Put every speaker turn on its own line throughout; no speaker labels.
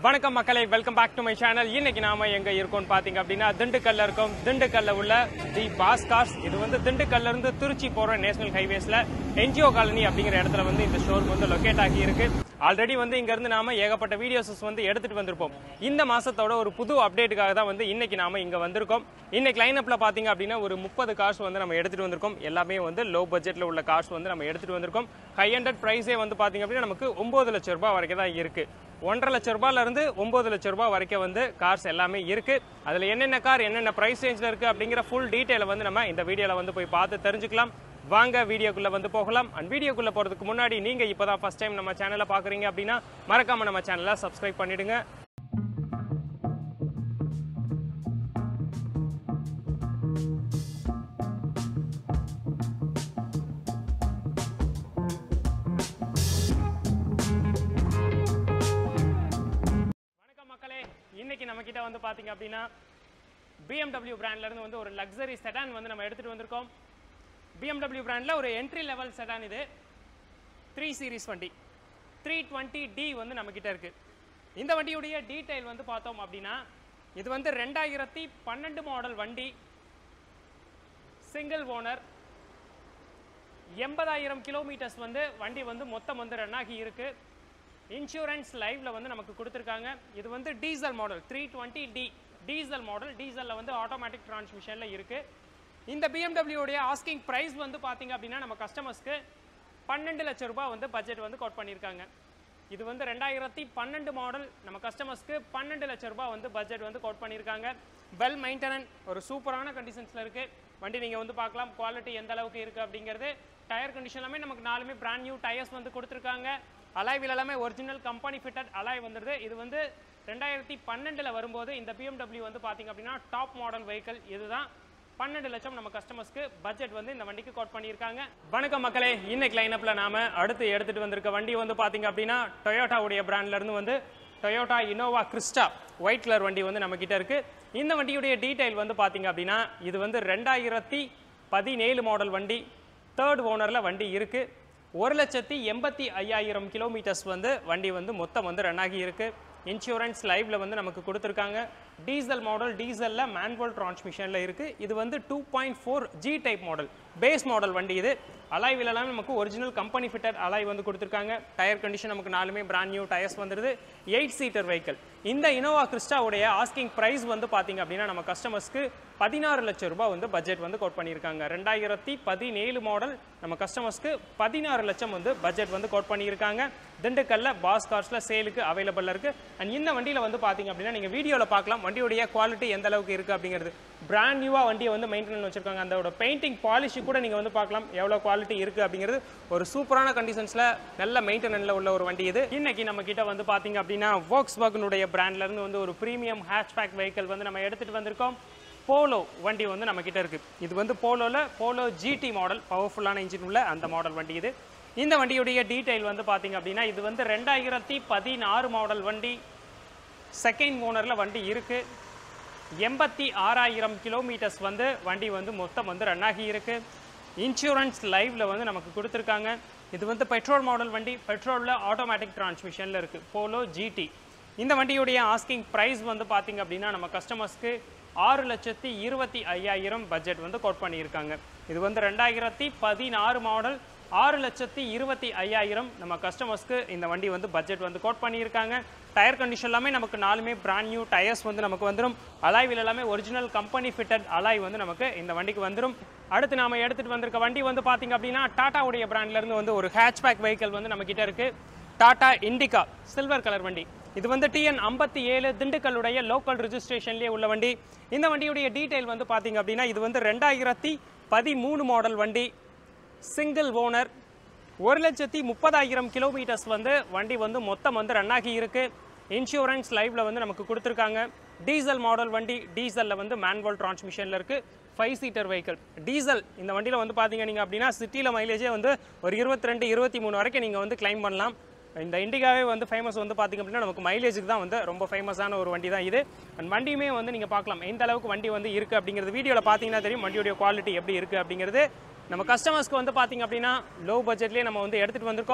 வணக்கம் மக்களை welcome back to my channel இன்னைக்கு நாம எங்க இருக்கோம் பாத்தீங்க அப்படின்னா திண்டுக்கல்ல இருக்கோம் திண்டுக்கல்ல உள்ள தி பாஸ் கார்ஸ் இது வந்து திண்டுக்கல்ல இருந்து திருச்சி போற நேஷனல் ஹைவேஸ்ல என்ஜிஓ காலனி அப்படிங்கிற இடத்துல வந்து இந்த ஷோரூம் வந்து லொகேட் ஆகி இருக்கு ஆல்ரெடி வந்து இங்க இருந்து நாம ஏகப்பட்ட வீடியோஸ் வந்து எடுத்துட்டு வந்திருப்போம் இந்த மாசத்தோட ஒரு புது அப்டேட்டுக்காக தான் வந்து இன்னைக்கு நாம இங்க வந்திருக்கோம் இன்னைக்கு லைனப்ல பாத்தீங்க அப்படின்னா ஒரு முப்பது கார்ஸ் வந்து நம்ம எடுத்துட்டு வந்திருக்கோம் எல்லாமே வந்து லோ பட்ஜெட்ல உள்ள கார்ஸ் வந்து நம்ம எடுத்துட்டு வந்திருக்கோம் ஹை ஹண்ட்ரட் பிரைஸே வந்து பாத்தீங்க அப்படின்னா நமக்கு ஒன்பது லட்சம் ரூபாய் வரைக்கும் தான் இருக்கு ஒன்றரை லட்ச ரூபாயில இருந்து ஒன்பது லட்ச ரூபாய் வரைக்கும் வந்து கார்ஸ் எல்லாமே இருக்கு அதுல என்னென்ன கார் என்னென்ன பிரைஸ் ரேஞ்சில் இருக்கு அப்படிங்கிற ஃபுல் டீட்டெயிலை வந்து நம்ம இந்த வீடியோல வந்து போய் பார்த்து தெரிஞ்சுக்கலாம் வாங்க வீடியோக்குள்ள வந்து போகலாம் அண்ட் வீடியோக்குள்ள போறதுக்கு முன்னாடி நீங்க இப்பதான் ஃபர்ஸ்ட் டைம் நம்ம சேனலை பாக்குறீங்க அப்படின்னா மறக்காம நம்ம சேனலை சப்ஸ்கிரைப் பண்ணிடுங்க வணக்கம் மக்களே இன்னைக்கு நம்ம கிட்ட வந்து பாத்தீங்க அப்படின்னா BMW பிராண்ட்ல இருந்து வந்து ஒரு லக்ஸரி செடான் வந்து நம்ம எடுத்துட்டு வந்திருக்கோம் BMW பிராண்ட்ல ஒரு என்ட்ரி லெவல் செடான் இது த்ரீ சீரிஸ் வண்டி த்ரீ டுவெண்ட்டி டி வந்து நம்ம கிட்ட இருக்கு இந்த வண்டியுடைய டீடைல் வந்து பார்த்தோம் அப்படின்னா இது வந்து ரெண்டாயிரத்தி பன்னெண்டு மாடல் வண்டி சிங்கிள் ஓனர் எண்பதாயிரம் கிலோமீட்டர்ஸ் வந்து வண்டி வந்து மொத்தம் வந்து ரன் ஆகி இருக்கு இன்சூரன்ஸ் லைவ்ல வந்து நமக்கு கொடுத்துருக்காங்க இது வந்து diesel model three twenty D diesel model டீசலில் வந்து ஆட்டோமேட்டிக் டிரான்ஸ்மிஷனில் இருக்கு இந்த BMW உடைய ஆஸ்கிங் ப்ரைஸ் வந்து பார்த்தீங்க அப்படின்னா நம்ம கஸ்டமர்ஸ்க்கு பன்னெண்டு லட்சம் ரூபாய் வந்து பட்ஜெட் வந்து கோட் பண்ணியிருக்காங்க இது வந்து ரெண்டாயிரத்தி பன்னெண்டு மாடல் நம்ம கஸ்டமர்ஸ்க்கு பன்னெண்டு லட்சம் ரூபாய் வந்து பட்ஜெட் வந்து கோட் பண்ணியிருக்காங்க வெல் மெயின்டெனன் ஒரு சூப்பரான கண்டிஷன்ஸில் இருக்கு வண்டி நீங்கள் வந்து பார்க்கலாம் குவாலிட்டி எந்த அளவுக்கு இருக்கு அப்படிங்கிறது டயர் கண்டிஷன் எல்லாமே நமக்கு நாலுமே பிராண்ட் நியூ டயர்ஸ் வந்து கொடுத்துருக்காங்க அலாய் வீல் எல்லாமே ஒரிஜினல் கம்பெனி ஃபிட்டட் அலாய் வந்துடுது இது வந்து ரெண்டாயிரத்தி பன்னெண்டில் வரும்போது இந்த BMW வந்து பார்த்தீங்க அப்படின்னா டாப் மாடல் வெஹிக்கிள் இதுதான் பன்னெண்டு லட்சம் நம்ம கஸ்டமர்ஸ்க்கு பட்ஜெட் வந்து இந்த வண்டிக்கு கோட் பண்ணியிருக்காங்க வணக்கம் மக்களே இன்னைக்கு லைனப்ல நாம அடுத்து எடுத்துட்டு வந்திருக்க வண்டி வந்து பாத்தீங்க அப்படின்னா டொயோட்டாவுடைய பிராண்ட்ல இருந்து வந்து Toyota Innova Crysta white colour வண்டி வந்து நம்ம கிட்ட இருக்கு இந்த வண்டியுடைய டீடைல் வந்து பாத்தீங்க அப்படின்னா இது வந்து ரெண்டாயிரத்தி பதினேழு மாடல் வண்டி தேர்ட் ஓனர்ல வண்டி இருக்கு ஒரு லட்சத்தி எண்பத்தி ஐயாயிரம் கிலோமீட்டர்ஸ் வந்து வண்டி வந்து மொத்தம் வந்து ரன் ஆகி இருக்கு இன்சூரன்ஸ் லைவ்ல வந்து நமக்கு கொடுத்துருக்காங்க டீசல் மாடல் டீசலில் மேனுவல் டிரான்ஸ்மிஷனில் இருக்கு இது வந்து two point four G type model base model வண்டி இது அலாய் எல்லாமே நமக்கு ஒரிஜினல் கம்பெனி ஃபிட்டட் அலாய் வந்து கொடுத்துருக்காங்க டயர் கண்டிஷன் நமக்கு நாலுமே பிராண்ட் நியூ டயர்ஸ் வந்துருது எயிட் சீட்டர் வெஹிக்கிள் இந்த இனோவா கிறிஸ்டாவுடைய ஆஸ்கிங் ப்ரைஸ் வந்து பார்த்தீங்க அப்படின்னா நம்ம கஸ்டமர்ஸ்க்கு பதினாறு லட்சம் ரூபாய் வந்து பட்ஜெட் வந்து கோட் பண்ணியிருக்காங்க ரெண்டாயிரத்தி பதினேழு மாடல் நம்ம கஸ்டமர்ஸ்க்கு பதினாறு லட்சம் வந்து பட்ஜெட் வந்து கோட் பண்ணியிருக்காங்க திண்டுக்கல்ல பாஸ் கார்ஸ்ல சேலுக்கு அவைலபிள் இருக்கு அண்ட் இந்த வண்டியில வந்து பாத்தீங்க அப்படின்னா நீங்க வீடியோல பார்க்கலாம் வண்டியுடைய குவாலிட்டி எந்த அளவுக்கு இருக்கு அப்படிங்கிறது பிராண்ட் நியூவா வண்டியை வந்து மெயின்டைன் வச்சிருக்காங்க அந்த பெயிண்டிங் பாலிஷ் கூட நீங்க வந்து பார்க்கலாம் எவ்வளவு குவாலிட்டி இருக்கு அப்படிங்கிறது ஒரு சூப்பரான கண்டிஷன்ஸ்ல நல்ல மெயின்டெனன்ல உள்ள ஒரு வண்டி இது இன்னைக்கு நம்ம கிட்ட வந்து பாத்தீங்க அப்படின்னா வோக்ஸ் வாகனுடைய பிராண்ட்ல இருந்து வந்து ஒரு பிரீமியம் ஹேட்ச்பேக் வெஹிக்கிள் வந்து நம்ம எடுத்துட்டு வந்திருக்கோம் போலோ வண்டி வந்து நம்ம கிட்ட இருக்கு இது வந்து போலோல போலோ ஜிடி மாடல் பவர்ஃபுல்லான இன்ஜின் உள்ள அந்த மாடல் வண்டி இது இந்த வண்டியுடைய டீடைல் வந்து பாத்தீங்க அப்படின்னா இது வந்து ரெண்டாயிரத்தி பதினாறு மாடல் வண்டி செகண்ட் ஓனர்ல வண்டி இருக்கு எண்பத்தி ஆறாயிரம் கிலோமீட்டர்ஸ் வந்து வண்டி வந்து மொத்தம் வந்து ரன் ஆகி இருக்கு இன்சூரன்ஸ் லைவ்ல வந்து நமக்கு கொடுத்துருக்காங்க இது வந்து பெட்ரோல் மாடல் வண்டி பெட்ரோலில் ஆட்டோமேட்டிக் டிரான்ஸ்மிஷனில் இருக்கு போலோ ஜிடி இந்த வண்டியுடைய ஆஸ்கிங் ப்ரைஸ் வந்து பார்த்தீங்க அப்படின்னா நம்ம கஸ்டமர்ஸ்க்கு ஆறு லட்சத்தி இருபத்தி ஐயாயிரம் பட்ஜெட் வந்து கோட் பண்ணியிருக்காங்க இது வந்து ரெண்டாயிரத்தி பதினாறு மாடல் ஆறு லட்சத்தி இருபத்தி ஐயாயிரம் நம்ம கஸ்டமர்ஸ்க்கு இந்த வண்டி வந்து பட்ஜெட் வந்து கோட் பண்ணியிருக்காங்க டயர் கண்டிஷன் எல்லாமே நமக்கு நாலுமே பிராண்ட் நியூ டயர்ஸ் வந்து நமக்கு வந்துடும் அலாய் வீல் எல்லாமே ஒரிஜினல் கம்பெனி ஃபிட்டட் அலாய் வந்து நமக்கு இந்த வண்டிக்கு வந்துடும் அடுத்து நாம எடுத்துட்டு வந்திருக்க வண்டி வந்து பாத்தீங்க அப்படின்னா டாட்டாவுடைய பிராண்ட்ல இருந்து வந்து ஒரு ஹேட்ச்பேக் வெஹிக்கிள் வந்து நம்ம கிட்ட இருக்கு டாடா இண்டிகா சில்வர் கலர் வண்டி இது வந்து டிஎன் ஐம்பத்தி ஏழு திண்டுக்கல்லுடைய லோக்கல் ரெஜிஸ்ட்ரேஷன்லேயே உள்ள வண்டி இந்த வண்டியுடைய டீடைல் வந்து பார்த்தீங்க அப்படின்னா இது வந்து ரெண்டாயிரத்தி பதிமூணு மாடல் வண்டி சிங்கிள் ஓனர் ஒரு லட்சத்தி முப்பதாயிரம் கிலோமீட்டர்ஸ் வந்து வண்டி வந்து மொத்தம் வந்து ரன் ஆகி இருக்கு இன்சூரன்ஸ் லைவ்ல வந்து நமக்கு கொடுத்துருக்காங்க டீசல் மாடல் வண்டி டீசலில் வந்து மேனுவல் டிரான்ஸ்மிஷனில் இருக்கு ஃபைவ் சீட்டர் வெஹிக்கிள் டீசல் இந்த வண்டியில் வந்து பார்த்தீங்க நீங்கள் அப்படின்னா சிட்டியில் மைலேஜே வந்து ஒரு இருபத்தி ரெண்டு இருபத்தி மூணு வரைக்கும் நீங்கள் வந்து கிளைம் பண்ணலாம் இந்த இண்டிகாவே வந்து ஃபேமஸ் வந்து பார்த்திங்க அப்படின்னா நமக்கு மைலேஜுக்கு தான் வந்து ரொம்ப ஃபேமஸான ஒரு வண்டி தான் இது அண்ட் வண்டியுமே வந்து நீங்கள் பார்க்கலாம் எந்த அளவுக்கு வண்டி வந்து இருக்குது அப்படிங்கிறது வீடியோவில் பார்த்தீங்கன்னா தெரியும் வண்டியுடைய குவாலிட்டி எப்படி இருக்குது அப்படிங்கிறது நம்ம கஸ்டமர்ஸ்க்கு வந்து பார்த்தீங்க அப்படின்னா லோ பட்ஜெட்லேயே நம்ம வந்து எடுத்துகிட்டு வந்திருக்கோம்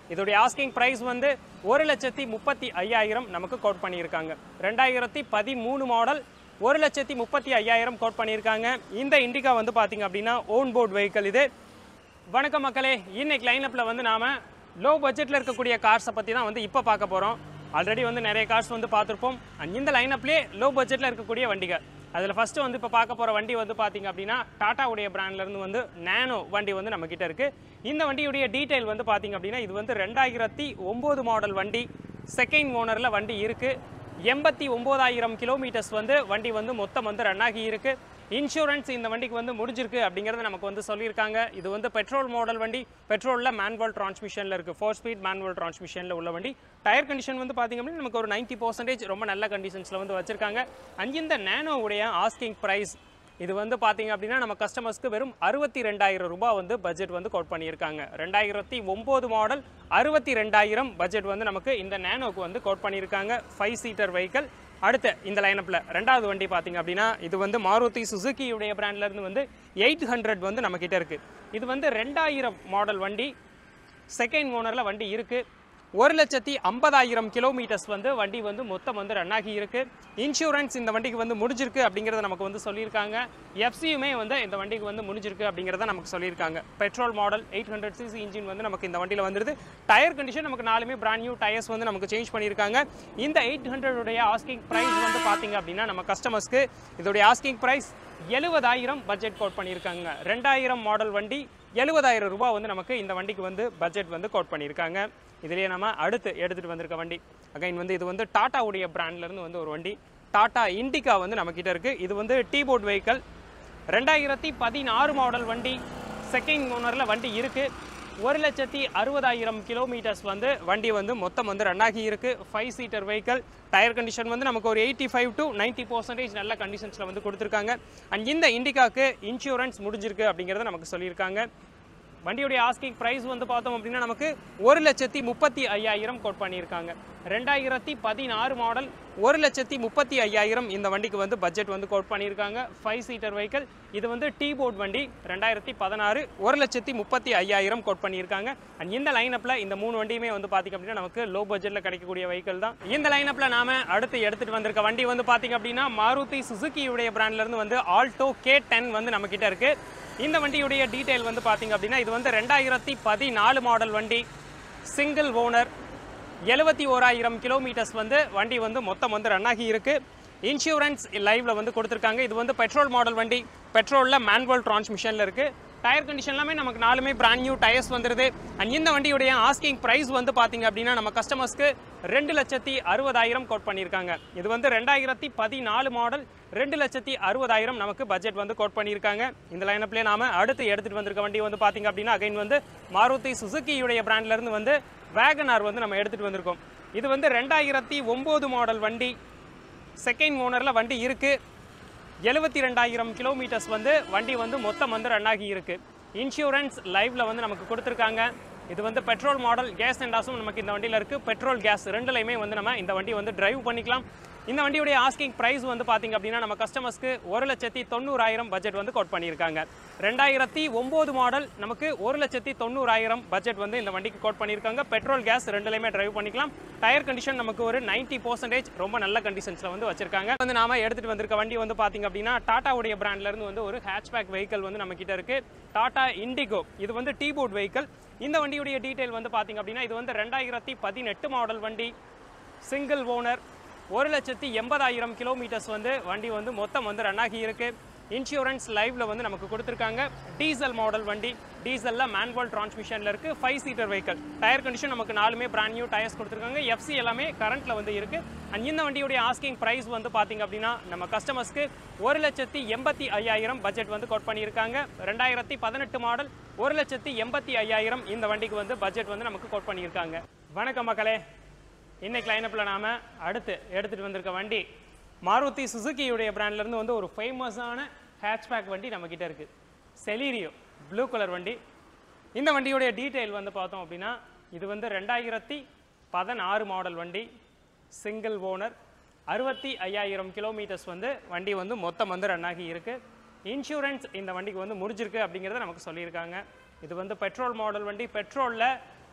இதோடைய ஆஸ்கிங் ப்ரைஸ் வந்து ஒரு லட்சத்தி முப்பத்தி ஐயாயிரம் நமக்கு கோட் பண்ணியிருக்காங்க ரெண்டாயிரத்தி பதிமூணு மாடல் ஒரு லட்சத்தி முப்பத்தி ஐயாயிரம் கோட் பண்ணியிருக்காங்க இந்த இண்டிகா வந்து பார்த்தீங்க அப்படின்னா ஓன் போர்ட் வெஹிக்கிள் இது வணக்கம் மக்களே இன்னைக்கு லைனப்பில் வந்து நாம லோ பட்ஜெட்டில் இருக்கக்கூடிய கார்ஸை பற்றி தான் வந்து இப்போ பார்க்க போகிறோம் ஆல்ரெடி வந்து நிறைய கார்ஸ் வந்து பார்த்துருப்போம் And இந்த லைனப்லேயே லோ பட்ஜெட்டில் இருக்கக்கூடிய வண்டிகள் அதில் ஃபஸ்ட்டு வந்து இப்போ பார்க்க போகிற வண்டி வந்து பார்த்தீங்க அப்படின்னா டாட்டாவுடைய பிராண்ட்லேருந்து வந்து நேனோ வண்டி வந்து நம்மக்கிட்ட இருக்குது இந்த வண்டியுடைய டீட்டெயில் வந்து பார்த்தீங்க அப்படின்னா இது வந்து ரெண்டாயிரத்தி ஒம்பது மாடல் வண்டி செகண்ட் ஓனரில் வண்டி இருக்குது எண்பத்தி ஒம்போதாயிரம் கிலோமீட்டர்ஸ் வந்து வண்டி வந்து மொத்தம் வந்து ரன் ஆகி இருக்கு இன்சூரன்ஸ் இந்த வண்டிக்கு வந்து முடிஞ்சிருக்கு அப்படிங்கிறத நமக்கு வந்து சொல்லியிருக்காங்க இது வந்து பெட்ரோல் மாடல் வண்டி பெட்ரோலில் மேனுவல் டிரான்ஸ்மிஷனில் இருக்குது ஃபோர் ஸ்பீட் மேனுவல் டிரான்ஸ்மிஷனில் உள்ள வண்டி டயர் கண்டிஷன் வந்து பார்த்திங்க அப்படின்னா நமக்கு ஒரு நைன்ட்டி பர்சன்டேஜ் ரொம்ப நல்ல கண்டிஷன்ஸில் வந்து வச்சுருக்காங்க அண்ட் இந்த நேனோவுடைய ஆஸ்கிங் ப்ரைஸ் இது வந்து பார்த்தீங்க அப்படின்னா நம்ம கஸ்டமர்ஸ்க்கு வெறும் அறுபத்தி ரெண்டாயிரம் ரூபாய் வந்து பட்ஜெட் வந்து கோட் பண்ணியிருக்காங்க ரெண்டாயிரத்தி ஒம்பது மாடல் அறுபத்தி ரெண்டாயிரம் பட்ஜெட் வந்து நமக்கு இந்த நேனோக்கு வந்து கோட் பண்ணியிருக்காங்க ஃபைவ் சீட்டர் வெஹிக்கல் அடுத்து இந்த லைனப்பில் ரெண்டாவது வண்டி பார்த்தீங்க அப்படின்னா இது வந்து மாருதி சுசுக்கியுடைய பிராண்ட்லேருந்து வந்து எயிட் ஹண்ட்ரட் வந்து நம்மக்கிட்ட இருக்குது இது வந்து ரெண்டாயிரம் மாடல் வண்டி செகண்ட் ஓனரில் வண்டி இருக்குது ஒரு லட்சத்தி ஐம்பதாயிரம் கிலோமீட்டர்ஸ் வந்து வண்டி வந்து மொத்தம் வந்து ரன் ஆகி இருக்கு இன்சூரன்ஸ் இந்த வண்டிக்கு வந்து முடிஞ்சிருக்கு அப்படிங்கிறத நமக்கு வந்து சொல்லியிருக்காங்க எஃப்சியுமே வந்து இந்த வண்டிக்கு வந்து முடிஞ்சிருக்கு அப்படிங்கிறத நமக்கு சொல்லியிருக்காங்க petrol model eight hundred CC engine வந்து நமக்கு இந்த வண்டியில் வந்துருது டயர் கண்டிஷன் நமக்கு நாலுமே பிராண்ட் நியூ டயர்ஸ் வந்து நமக்கு சேஞ்ச் பண்ணியிருக்காங்க இந்த எயிட் ஹண்ட்ரடுடைய ஆஸ்கிங் ப்ரைஸ் வந்து பார்த்தீங்க அப்படின்னா நம்ம கஸ்டமர்ஸ்க்கு இதோடைய ஆஸ்கிங் ப்ரைஸ் எழுபதாயிரம் பட்ஜெட் கோட் பண்ணியிருக்காங்க ரெண்டாயிரம் மாடல் வண்டி எழுபதாயிரம் ரூபாய் வந்து நமக்கு இந்த வண்டிக்கு வந்து பட்ஜெட் வந்து கோட் பண்ணியிருக்காங்க இதுலேயே நம்ம அடுத்து எடுத்துகிட்டு வந்திருக்க வண்டி அகைன் வந்து இது வந்து டாட்டாவுடைய பிராண்ட்லேருந்து வந்து ஒரு வண்டி டாடா இண்டிகா வந்து நம்மக்கிட்ட இருக்குது இது வந்து டீ போர்ட் வெஹிக்கல் ரெண்டாயிரத்தி பதினாறு மாடல் வண்டி செகண்ட் ஓனரில் வண்டி இருக்குது ஒரு லட்சத்தி அறுபதாயிரம் கிலோமீட்டர்ஸ் வந்து வண்டி வந்து மொத்தம் வந்து ரன் ஆகி இருக்கு five seater vehicle tyre condition வந்து நமக்கு ஒரு eighty five to ninety percentage நல்ல கண்டிஷன்ஸில் வந்து கொடுத்துருக்காங்க அண்ட் இந்த இண்டிகாக்கு இன்சூரன்ஸ் முடிஞ்சிருக்கு அப்படிங்கிறத நமக்கு சொல்லியிருக்காங்க வண்டியுடைய ஆஸ்கிங் ப்ரைஸ் வந்து பார்த்தோம் அப்படின்னா நமக்கு ஒரு லட்சத்தி முப்பத்தி ஐயாயிரம் கோட் பண்ணியிருக்காங்க ரெண்டாயிரத்தி பதினாறு மாடல் ஒரு லட்சத்தி முப்பத்தி ஐயாயிரம் இந்த வண்டிக்கு வந்து பட்ஜெட் வந்து கோட் பண்ணியிருக்காங்க ஃபைவ் சீட்டர் வெஹிக்கல் இது வந்து டீ போர்ட் வண்டி ரெண்டாயிரத்தி பதினாறு ஒரு லட்சத்தி முப்பத்தி ஐயாயிரம் கோட் பண்ணியிருக்காங்க அண்ட் இந்த லைனப்பில் இந்த மூணு வண்டியுமே வந்து பார்த்திங்க அப்படின்னா நமக்கு லோ பட்ஜெட்டில் கிடைக்கக்கூடிய வெஹிக்கல் தான் இந்த லைனப்பில் நாம அடுத்து எடுத்துகிட்டு வந்திருக்க வண்டி வந்து பார்த்திங்க அப்படின்னா மாருதி சுசுக்கியுடைய பிராண்ட்லேருந்து வந்து ஆல்டோ கே டென் வந்து நம்மக்கிட்ட இருக்குது இந்த வண்டியுடைய டீடைல் வந்து பார்த்தீங்க அப்படின்னா இது வந்து ரெண்டாயிரத்தி பதினாலு மாடல் வண்டி சிங்கிள் ஓனர் எழுபத்தி ஓராயிரம் கிலோமீட்டர்ஸ் வந்து வண்டி வந்து மொத்தம் வந்து ரன் ஆகி இருக்கு இன்சூரன்ஸ் லைவ்ல வந்து கொடுத்துருக்காங்க இது வந்து பெட்ரோல் மாடல் வண்டி பெட்ரோலில் மேனுவல் டிரான்ஸ்மிஷனில் இருக்குது டயர் கண்டிஷன் எல்லாமே நமக்கு நாலுமே பிராண்ட் நியூ டயர்ஸ் வந்துருது அண்ட் இந்த வண்டியுடைய ஆஸ்கிங் ப்ரைஸ் வந்து பார்த்தீங்க அப்படின்னா நம்ம கஸ்டமர்ஸ்க்கு ரெண்டு லட்சத்தி அறுபதாயிரம் கோட் பண்ணியிருக்காங்க இது வந்து ரெண்டாயிரத்தி பதினாலு மாடல் ரெண்டு லட்சத்தி அறுபதாயிரம் நமக்கு பட்ஜெட் வந்து கோட் பண்ணியிருக்காங்க இந்த லைனப்லேயே நாம அடுத்து எடுத்துகிட்டு வந்திருக்க வண்டி வந்து பார்த்தீங்க அப்படின்னா அகைன் வந்து மாருதி சுசுக்கியுடைய பிராண்ட்லேருந்து வந்து வேகனார் வந்து நம்ம எடுத்துகிட்டு வந்திருக்கோம் இது வந்து ரெண்டாயிரத்தி ஒம்பது மாடல் வண்டி செகண்ட் ஓனரில் வண்டி இருக்குது எழுபத்தி ரெண்டாயிரம் கிலோமீட்டர்ஸ் வந்து வண்டி வந்து மொத்தம் வந்து ரன் ஆகி இருக்கு இன்சூரன்ஸ் லைவ்ல வந்து நமக்கு கொடுத்துருக்காங்க இது வந்து பெட்ரோல் மாடல் கேஸ் அண்டாஸும் நமக்கு இந்த வண்டியில் இருக்குது பெட்ரோல் கேஸ் ரெண்டுலையுமே வந்து நம்ம இந்த வண்டி வந்து டிரைவ் பண்ணிக்கலாம் இந்த வண்டியுடைய ஆஸ்கிங் ப்ரைஸ் வந்து பார்த்தீங்க அப்படின்னா நம்ம கஸ்டமர்ஸ்க்கு ஒரு லட்சத்தி தொண்ணூறாயிரம் பட்ஜெட் வந்து கோட் பண்ணியிருக்காங்க ரெண்டாயிரத்தி ஒம்பது மாடல் நமக்கு ஒரு லட்சத்தி தொண்ணூறாயிரம் பட்ஜெட் வந்து இந்த வண்டிக்கு கோட் பண்ணியிருக்காங்க பெட்ரோல் கேஸ் ரெண்டுலையுமே டிரைவ் பண்ணிக்கலாம் டயர் கண்டிஷன் நமக்கு ஒரு நைன்ட்டி பர்சன்டேஜ் ரொம்ப நல்ல கண்டிஷன்ஸில் வந்து வச்சிருக்காங்க வந்து நாம எடுத்துகிட்டு வந்திருக்க வண்டி வந்து பார்த்தீங்க அப்படின்னா டாட்டாவுடைய பிராண்ட்லேருந்து வந்து ஒரு ஹேட்ச்பேக் வெஹிக்கல் வந்து நம்ம கிட்ட இருக்கு டாடா இண்டிகோ இது வந்து டீ போர்ட் வெஹிக்கல் இந்த வண்டியுடைய டீடைல் வந்து பார்த்தீங்க அப்படின்னா இது வந்து ரெண்டாயிரத்தி பதினெட்டு மாடல் வண்டி சிங்கிள் ஓனர் ஒரு லட்சத்தி எண்பதாயிரம் கிலோமீட்டர்ஸ் வந்து வண்டி வந்து மொத்தம் வந்து ரன் ஆகி இருக்கு இன்சூரன்ஸ் லைவ்ல வந்து நமக்கு கொடுத்துருக்காங்க டீசல் மாடல் வண்டி டீசல்ல மேனுவல் டிரான்ஸ்மிஷன்ல இருக்கு five seater vehicle tyre condition நமக்கு நாலுமே பிராண்ட் நியூ டயர்ஸ் கொடுத்துருக்காங்க எஃப்சி எல்லாமே கரண்ட்ல வந்து இருக்கு அண்ட் இந்த வண்டியுடைய ஆஸ்கிங் பிரைஸ் வந்து பாத்தீங்க அப்படின்னா நம்ம கஸ்டமர்ஸ்க்கு ஒரு லட்சத்தி எண்பத்தி ஐயாயிரம் பட்ஜெட் வந்து கோட் பண்ணியிருக்காங்க ரெண்டாயிரத்தி பதினெட்டு மாடல் ஒரு லட்சத்தி எண்பத்தி ஐயாயிரம் இந்த வண்டிக்கு வந்து பட்ஜெட் வந்து நமக்கு கோட் பண்ணியிருக்காங்க வணக்கம் மக்களே இன்னைக்கு லைனப்பில் நாம அடுத்து எடுத்துகிட்டு வந்திருக்க வண்டி மாருதி சுசுக்கியுடைய பிராண்ட்லேருந்து வந்து ஒரு ஃபேமஸான ஹேட்ச்பேக் வண்டி நம்மக்கிட்ட இருக்குது செலீரியோ ப்ளூ கலர் வண்டி இந்த வண்டியுடைய டீட்டெயில் வந்து பார்த்தோம் அப்படின்னா இது வந்து ரெண்டாயிரத்தி பதினாறு மாடல் வண்டி சிங்கிள் ஓனர் அறுபத்தி ஐயாயிரம் கிலோமீட்டர்ஸ் வந்து வண்டி வந்து மொத்தம் வந்து ரன் ஆகி இருக்கு இன்சூரன்ஸ் இந்த வண்டிக்கு வந்து முடிஞ்சிருக்கு அப்படிங்கிறத நமக்கு சொல்லியிருக்காங்க இது வந்து பெட்ரோல் மாடல் வண்டி பெட்ரோலில்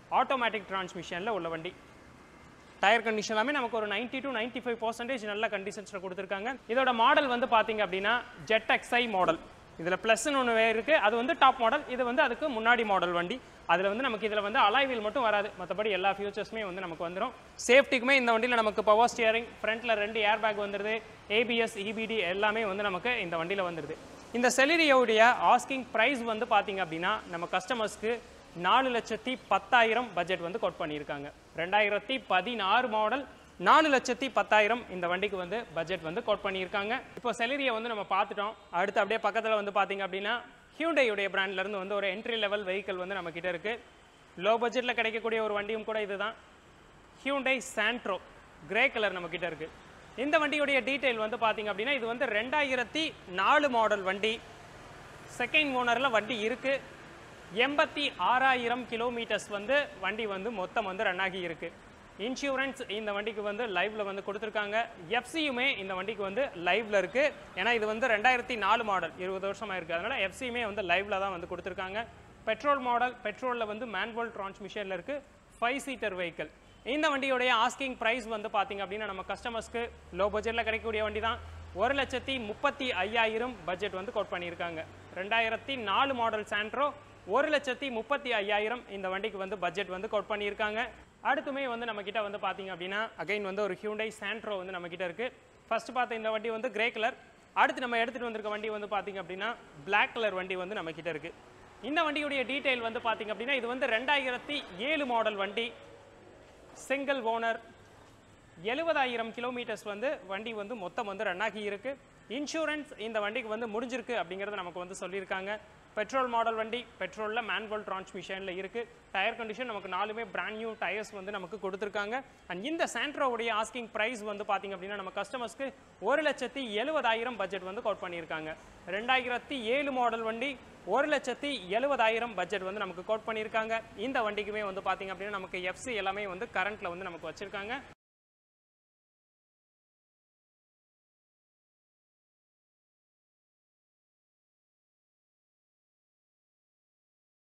ஆட்டோமேட்டிக் டிரான்ஸ்மிஷனில் உள்ள வண்டி டயர் கண்டிஷன் எல்லாமே நமக்கு ஒரு 90 டு 95% ஃபைவ் பர்சன்டேஜ் நல்ல கண்டிஷன்ஸில் கொடுத்துருக்காங்க இதோட மாடல் வந்து பார்த்தீங்க அப்படின்னா ஜெட் எக்ஸ்ஐ மாடல் இதில் ப்ளஸ்ன்னு ஒன்று இருக்குது அது வந்து டாப் மாடல் இது வந்து அதுக்கு முன்னாடி மாடல் வண்டி அதில் வந்து நமக்கு இதில் வந்து அலாய் வீல் மட்டும் வராது மற்றபடி எல்லா ஃபியூச்சர்ஸுமே வந்து நமக்கு வந்துடும் சேஃப்டிக்குமே இந்த வண்டியில் நமக்கு பவர் ஸ்டியரிங் ஃப்ரண்ட்டில் ரெண்டு ஏர் பேக் வந்துடுது ஏபிஎஸ் இபிடி எல்லாமே வந்து நமக்கு இந்த வண்டியில் வந்துடுது இந்த செலிரியோடைய ஆஸ்கிங் ப்ரைஸ் வந்து பார்த்தீங்க அப்படின்னா நம்ம கஸ்டமர்ஸ்க்கு நாலு லட்சத்தி பத்தாயிரம் பட்ஜெட் வந்து கோட் பண்ணியிருக்காங்க ரெண்டாயிரத்தி பதினாறு மாடல் நாலு லட்சத்தி பத்தாயிரம் இந்த வண்டிக்கு வந்து பட்ஜெட் வந்து கோட் பண்ணியிருக்காங்க இப்போ செலரியை வந்து நம்ம பார்த்துட்டோம் அடுத்து அப்படியே பக்கத்தில் வந்து பார்த்தீங்க அப்படின்னா ஹியூண்டையுடைய பிராண்ட்லேருந்து வந்து ஒரு என்ட்ரி லெவல் வெஹிக்கிள் வந்து நம்ம கிட்ட இருக்கு லோ பட்ஜெட்டில் கிடைக்கக்கூடிய ஒரு வண்டியும் கூட இதுதான் ஹியூண்டை சாண்ட்ரோ கிரே கலர் நம்ம கிட்ட இருக்கு இந்த வண்டியுடைய டீட்டெயில் வந்து பார்த்தீங்க அப்படின்னா இது வந்து ரெண்டாயிரத்தி நாலு மாடல் வண்டி செகண்ட் ஓனரில் வண்டி இருக்கு எண்பத்தி ஆறாயிரம் கிலோமீட்டர்ஸ் வந்து வண்டி வந்து மொத்தம் வந்து ரன் ஆகி இருக்கு இன்சூரன்ஸ் இந்த வண்டிக்கு வந்து லைவ்ல வந்து கொடுத்துருக்காங்க எஃப்சியுமே இந்த வண்டிக்கு வந்து லைவ்ல இருக்கு ஏன்னா இது வந்து ரெண்டாயிரத்தி நாலு மாடல் இருபது வருஷமா இருக்கு அதனால எஃப்சியுமே வந்து லைவ்ல தான் வந்து கொடுத்துருக்காங்க பெட்ரோல் மாடல் பெட்ரோலில் வந்து மேன்வல் டிரான்ஸ்மிஷனில் இருக்கு ஃபைவ் சீட்டர் வெஹிக்கிள் இந்த வண்டியோடைய ஆஸ்கிங் ப்ரைஸ் வந்து பார்த்தீங்க அப்படின்னா நம்ம கஸ்டமர்ஸ்க்கு லோ பட்ஜெட்டில் கிடைக்கக்கூடிய வண்டி தான் ஒரு லட்சத்தி முப்பத்தி ஐயாயிரம் பட்ஜெட் வந்து கோட் பண்ணியிருக்காங்க ரெண்டாயிரத்தி நாலு மாடல் சாண்ட்ரோ ஒரு லட்சத்தி முப்பத்தி ஐயாயிரம் இந்த வண்டிக்கு வந்து பட்ஜெட் வந்து கோட் பண்ணியிருக்காங்க அடுத்துமே வந்து நம்ம கிட்ட வந்து பார்த்தீங்க அப்படின்னா அகைன் வந்து ஒரு ஹியூண்டை சாண்ட்ரோ வந்து நம்ம கிட்ட இருக்கு ஃபர்ஸ்ட் பார்த்த இந்த வண்டி வந்து கிரே கலர் அடுத்து நம்ம எடுத்துட்டு வந்திருக்க வண்டி வந்து பார்த்தீங்க அப்படின்னா Black கலர் வண்டி வந்து நம்ம கிட்ட இருக்கு இந்த வண்டியுடைய டீடைல் வந்து பார்த்தீங்க அப்படின்னா இது வந்து ரெண்டாயிரத்தி ஏழு மாடல் வண்டி சிங்கிள் ஓனர் எழுபதாயிரம் கிலோமீட்டர்ஸ் வந்து வண்டி வந்து மொத்தம் வந்து ரன் ஆகி இருக்கு இன்சூரன்ஸ் இந்த வண்டிக்கு வந்து முடிஞ்சிருக்கு அப்படிங்கிறத நமக்கு வந்து சொல்லியிருக்காங்க பெட்ரோல் மாடல் வண்டி பெட்ரோலில் மேன்வல் டிரான்ஸ்மிஷனில் இருக்கு டயர் கண்டிஷன் நமக்கு நாலுமே பிராண்ட் நியூ டயர்ஸ் வந்து நமக்கு கொடுத்துருக்காங்க அண்ட் இந்த சாண்ட்ரோவுடைய ஆஸ்கிங் ப்ரைஸ் வந்து பார்த்தீங்க அப்படின்னா நம்ம கஸ்டமர்ஸ்க்கு ஒரு லட்சத்தி எழுபதாயிரம் பட்ஜெட் வந்து கோட் பண்ணியிருக்காங்க ரெண்டாயிரத்தி ஏழு மாடல் வண்டி ஒரு லட்சத்தி எழுபதாயிரம் பட்ஜெட் வந்து நமக்கு கோட் பண்ணியிருக்காங்க இந்த வண்டிக்குமே வந்து பார்த்தீங்க அப்படின்னா நமக்கு எஃப்சி எல்லாமே வந்து கரண்ட்ல வந்து நமக்கு வச்சிருக்காங்க